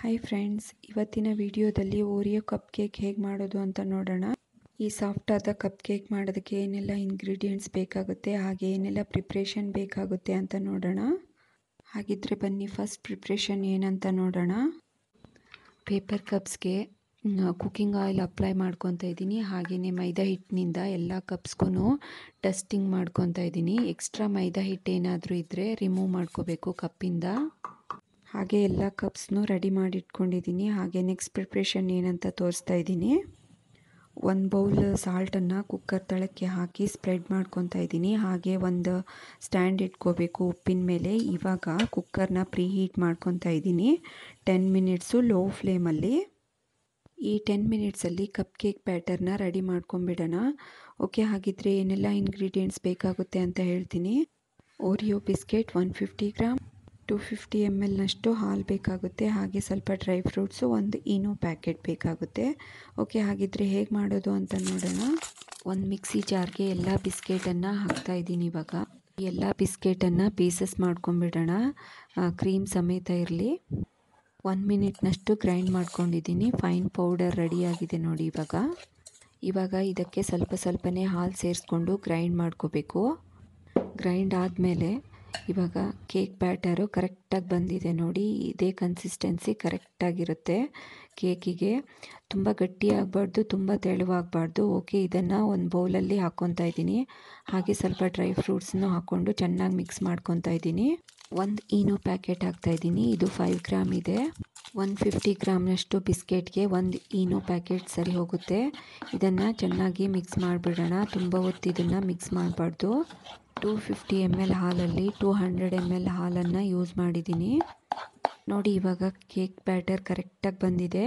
hi friends ಇವತ್ತಿನ ವಿಡಿಯೋದಲ್ಲಿ Oreo cup cake ಹೇಗೆ ಮಾಡೋದು ಅಂತ ನೋಡೋಣ ಈ ಸಾಫ್ಟಾದ ಕಪ್ ಕೇಕ್ ಮಾಡೋದಕ್ಕೆ ಏನೆಲ್ಲ ಇಂಗ್ರೀಡಿಯೆಂಟ್ಸ್ ಬೇಕಾಗುತ್ತೆ ಹಾಗೆ ಏನೆಲ್ಲ ಪ್ರಿಪ್ರೇಷನ್ ಬೇಕಾಗುತ್ತೆ ಅಂತ ನೋಡೋಣ ಹಾಗಿದ್ರೆ ಬನ್ನಿ ಫಸ್ಟ್ ಪ್ರಿಪ್ರೇಷನ್ ಏನಂತ ನೋಡೋಣ ಪೇಪರ್ ಕಪ್ಸ್ಗೆ ಕುಕ್ಕಿಂಗ್ ಆಯಿಲ್ ಅಪ್ಲೈ ಮಾಡ್ಕೊತಾ ಇದ್ದೀನಿ ಹಾಗೆಯೇ ಮೈದಾ ಹಿಟ್ಟಿನಿಂದ ಎಲ್ಲ ಕಪ್ಸ್ಗೂ ಡಸ್ಟಿಂಗ್ ಮಾಡ್ಕೊತಾ ಇದ್ದೀನಿ ಎಕ್ಸ್ಟ್ರಾ ಮೈದಾ ಹಿಟ್ಟು ಏನಾದರೂ ಇದ್ದರೆ ರಿಮೂವ್ ಮಾಡ್ಕೋಬೇಕು ಕಪ್ಪಿಂದ ಹಾಗೆ ಎಲ್ಲ ಕಪ್ಸ್ನು ರೆಡಿ ಮಾಡಿ ಇಟ್ಕೊಂಡಿದ್ದೀನಿ ಹಾಗೆ ನೆಕ್ಸ್ಟ್ ಪ್ರಿಪ್ರೇಷನ್ ಏನಂತ ತೋರಿಸ್ತಾ ಇದ್ದೀನಿ ಒಂದು ಬೌಲ್ ಸಾಲ್ಟನ್ನು ಕುಕ್ಕರ್ ತಳಕ್ಕೆ ಹಾಕಿ ಸ್ಪ್ರೆಡ್ ಮಾಡ್ಕೊತಾ ಇದ್ದೀನಿ ಹಾಗೆ ಒಂದು ಸ್ಟ್ಯಾಂಡ್ ಇಟ್ಕೋಬೇಕು ಉಪ್ಪಿನ ಮೇಲೆ ಇವಾಗ ಕುಕ್ಕರ್ನ ಪ್ರೀ ಹೀಟ್ ಮಾಡ್ಕೊತಾ ಇದ್ದೀನಿ ಟೆನ್ ಮಿನಿಟ್ಸು ಲೋ ಫ್ಲೇಮಲ್ಲಿ ಈ ಟೆನ್ ಮಿನಿಟ್ಸಲ್ಲಿ ಕಪ್ ಕೇಕ್ ಬ್ಯಾಟರ್ನ ರೆಡಿ ಮಾಡ್ಕೊಂಬಿಡೋಣ ಓಕೆ ಹಾಗಿದ್ರೆ ಏನೆಲ್ಲ ಇಂಗ್ರೀಡಿಯೆಂಟ್ಸ್ ಬೇಕಾಗುತ್ತೆ ಅಂತ ಹೇಳ್ತೀನಿ Oreo biscuit one fifty gram two fifty M ಎಲ್ನಷ್ಟು ಹಾಲು ಬೇಕಾಗುತ್ತೆ ಹಾಗೆ ಸ್ವಲ್ಪ ಡ್ರೈ ಫ್ರೂಟ್ಸು ಒಂದು ಈನೋ ಪ್ಯಾಕೆಟ್ ಬೇಕಾಗುತ್ತೆ ಓಕೆ ಹಾಗಿದ್ರೆ ಹೇಗೆ ಮಾಡೋದು ಅಂತ ನೋಡೋಣ ಒಂದು ಮಿಕ್ಸಿ ಜಾರ್ಗೆ ಎಲ್ಲ ಬಿಸ್ಕೆಟನ್ನು ಹಾಕ್ತಾ ಇದ್ದೀನಿ ಇವಾಗ ಎಲ್ಲ ಬಿಸ್ಕೆಟನ್ನು ಪೀಸಸ್ ಮಾಡ್ಕೊಂಬಿಡೋಣ ಕ್ರೀಮ್ ಸಮೇತ ಇರಲಿ ಒನ್ ಮಿನಿಟ್ನಷ್ಟು ಗ್ರೈಂಡ್ ಮಾಡ್ಕೊಂಡಿದ್ದೀನಿ ಫೈನ್ ಪೌಡರ್ ರೆಡಿಯಾಗಿದೆ ನೋಡಿ ಇವಾಗ ಇವಾಗ ಇದಕ್ಕೆ ಸ್ವಲ್ಪ ಸ್ವಲ್ಪನೇ ಹಾಲು ಸೇರಿಸ್ಕೊಂಡು ಗ್ರೈಂಡ್ ಮಾಡ್ಕೋಬೇಕು ಗ್ರೈಂಡ್ ಆದಮೇಲೆ ಇವಾಗ ಕೇಕ್ ಬ್ಯಾಟರು ಕರೆಕ್ಟಾಗಿ ಬಂದಿದೆ ನೋಡಿ ಇದೇ ಕನ್ಸಿಸ್ಟೆನ್ಸಿ ಕರೆಕ್ಟಾಗಿರುತ್ತೆ ಕೇಕಿಗೆ ತುಂಬ ಗಟ್ಟಿಯಾಗಬಾರ್ದು ತುಂಬ ತೆಳುವಾಗಬಾರ್ದು ಓಕೆ ಇದನ್ನು ಒಂದು ಬೌಲಲ್ಲಿ ಹಾಕ್ಕೊತಾ ಇದ್ದೀನಿ ಹಾಗೆ ಸ್ವಲ್ಪ ಡ್ರೈ ಫ್ರೂಟ್ಸನ್ನು ಹಾಕ್ಕೊಂಡು ಚೆನ್ನಾಗಿ ಮಿಕ್ಸ್ ಮಾಡ್ಕೊತಾ ಇದ್ದೀನಿ ಒಂದು ಈನೋ ಪ್ಯಾಕೆಟ್ ಹಾಕ್ತಾಯಿದ್ದೀನಿ ಇದು ಫೈವ್ ಗ್ರಾಮ್ ಇದೆ ಒನ್ ಫಿಫ್ಟಿ ಗ್ರಾಮ್ನಷ್ಟು ಬಿಸ್ಕೆಟ್ಗೆ ಒಂದು ಈನೋ ಪ್ಯಾಕೆಟ್ ಸರಿ ಹೋಗುತ್ತೆ ಇದನ್ನು ಚೆನ್ನಾಗಿ ಮಿಕ್ಸ್ ಮಾಡಿಬಿಡೋಣ ತುಂಬ ಹೊತ್ತು ಇದನ್ನು ಮಿಕ್ಸ್ ಮಾಡಬಾರ್ದು ಟೂ ಫಿಫ್ಟಿ ಎಮ್ ಎಲ್ ಹಾಲಲ್ಲಿ ಟೂ ಹಂಡ್ರೆಡ್ ಎಮ್ ಎಲ್ ಹಾಲನ್ನು ಯೂಸ್ ಮಾಡಿದ್ದೀನಿ ನೋಡಿ ಇವಾಗ ಕೇಕ್ ಬ್ಯಾಟರ್ ಕರೆಕ್ಟಾಗಿ ಬಂದಿದೆ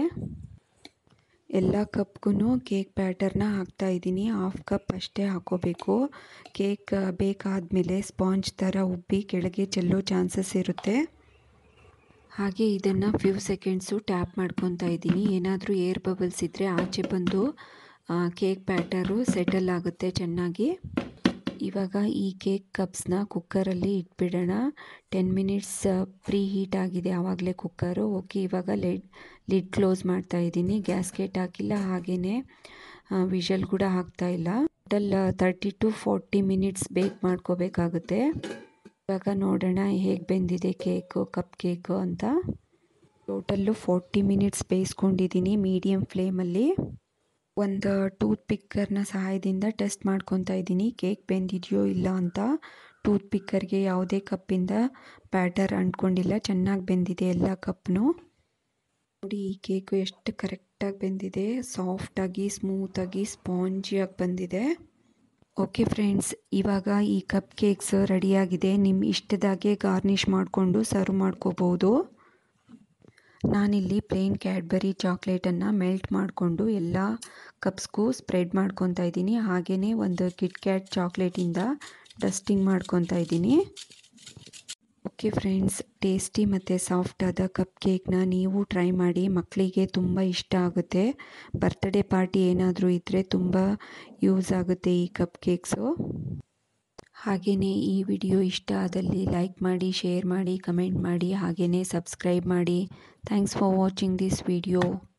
ಎಲ್ಲ ಕಪ್ಗೂ ಕೇಕ್ ಬ್ಯಾಟರ್ನ ಹಾಕ್ತಾ ಇದ್ದೀನಿ ಹಾಫ್ ಕಪ್ ಅಷ್ಟೇ ಹಾಕೋಬೇಕು ಕೇಕ್ ಬೇಕಾದಮೇಲೆ ಸ್ಪಾಂಜ್ ಥರ ಉಬ್ಬಿ ಕೆಳಗೆ ಚೆಲ್ಲೋ ಚಾನ್ಸಸ್ ಇರುತ್ತೆ ಹಾಗೆ ಇದನ್ನು ಫ್ಯೂ ಸೆಕೆಂಡ್ಸು ಟ್ಯಾಪ್ ಮಾಡ್ಕೊತಾ ಇದ್ದೀನಿ ಏನಾದರೂ ಏರ್ ಬಬಲ್ಸ್ ಇದ್ದರೆ ಆಚೆ ಬಂದು ಕೇಕ್ ಬ್ಯಾಟರು ಸೆಟಲ್ ಆಗುತ್ತೆ ಚೆನ್ನಾಗಿ ಇವಾಗ ಈ ಕೇಕ್ ಕಪ್ಸ್ನ ಕುಕ್ಕರಲ್ಲಿ ಇಟ್ಬಿಡೋಣ ಟೆನ್ ಮಿನಿಟ್ಸ್ ಪ್ರೀ ಹೀಟ್ ಆಗಿದೆ ಆವಾಗಲೇ ಕುಕ್ಕರು ಓಕೆ ಇವಾಗ ಲಿಡ್ ಲಿಡ್ ಕ್ಲೋಸ್ ಮಾಡ್ತಾ ಇದ್ದೀನಿ ಗ್ಯಾಸ್ಕೆಟ್ ಹಾಕಿಲ್ಲ ಹಾಗೆಯೇ ವಿಷಲ್ ಕೂಡ ಹಾಕ್ತಾ ಇಲ್ಲ total thirty to forty minutes bake ಮಾಡ್ಕೋಬೇಕಾಗುತ್ತೆ ಇವಾಗ ನೋಡೋಣ ಹೇಗೆ ಬೆಂದಿದೆ ಕೇಕು ಕಪ್ ಕೇಕು ಅಂತ ಟೋಟಲ್ಲು ಫೋರ್ಟಿ ಮಿನಿಟ್ಸ್ ಬೇಯಿಸ್ಕೊಂಡಿದ್ದೀನಿ ಮೀಡಿಯಮ್ ಫ್ಲೇಮಲ್ಲಿ ಒಂದು ಟೂತ್ ಪಿಕ್ಕರ್ನ ಸಹಾಯದಿಂದ ಟೆಸ್ಟ್ ಮಾಡ್ಕೊತಾ ಇದ್ದೀನಿ ಕೇಕ್ ಬೆಂದಿದೆಯೋ ಇಲ್ಲ ಅಂತ ಟೂತ್ ಪಿಕ್ಕರ್ಗೆ ಯಾವುದೇ ಕಪ್ಪಿಂದ ಬ್ಯಾಟರ್ ಅಂಟ್ಕೊಂಡಿಲ್ಲ ಚೆನ್ನಾಗಿ ಬೆಂದಿದೆ ಎಲ್ಲ ಕಪ್ನು ನೋಡಿ ಈ ಕೇಕು ಎಷ್ಟು ಕರೆಕ್ಟಾಗಿ ಬೆಂದಿದೆ ಸಾಫ್ಟಾಗಿ ಸ್ಮೂತಾಗಿ ಸ್ಪಾಂಜಿಯಾಗಿ ಬಂದಿದೆ ಓಕೆ ಫ್ರೆಂಡ್ಸ್ ಇವಾಗ ಈ ಕಪ್ ಕೇಕ್ಸ್ ರೆಡಿಯಾಗಿದೆ ನಿಮ್ಮ ಇಷ್ಟದಾಗೆ ಗಾರ್ನಿಷ್ ಮಾಡಿಕೊಂಡು ಸರ್ವ್ ಮಾಡ್ಕೋಬೋದು ನಾನಿಲ್ಲಿ ಪ್ಲೇನ್ ಕ್ಯಾಡ್ಬರಿ ಚಾಕ್ಲೇಟನ್ನು ಮೆಲ್ಟ್ ಮಾಡಿಕೊಂಡು ಎಲ್ಲ ಕಪ್ಸ್ಗೂ ಸ್ಪ್ರೆಡ್ ಮಾಡ್ಕೊತಾ ಇದ್ದೀನಿ ಹಾಗೆಯೇ ಒಂದು ಕಿಟ್ ಕ್ಯಾಟ್ ಚಾಕ್ಲೇಟಿಂದ ಡಸ್ಟಿಂಗ್ ಮಾಡ್ಕೊತಾ ಇದ್ದೀನಿ ಓಕೆ ಫ್ರೆಂಡ್ಸ್ ಟೇಸ್ಟಿ ಮತ್ತು ಸಾಫ್ಟಾದ ಕಪ್ ಕೇಕ್ನ ನೀವು ಟ್ರೈ ಮಾಡಿ ಮಕ್ಕಳಿಗೆ ತುಂಬ ಇಷ್ಟ ಆಗುತ್ತೆ ಬರ್ತ್ಡೇ ಪಾರ್ಟಿ ಏನಾದರೂ ಇದ್ದರೆ ತುಂಬ ಯೂಸ್ ಆಗುತ್ತೆ ಈ ಕಪ್ ಕೇಕ್ಸು ಹಾಗೆಯೇ ಈ ವಿಡಿಯೋ ಇಷ್ಟ ಆದಲ್ಲಿ ಲೈಕ್ ಮಾಡಿ ಶೇರ್ ಮಾಡಿ ಕಮೆಂಟ್ ಮಾಡಿ ಹಾಗೆಯೇ ಸಬ್ಸ್ಕ್ರೈಬ್ ಮಾಡಿ thanks for watching this video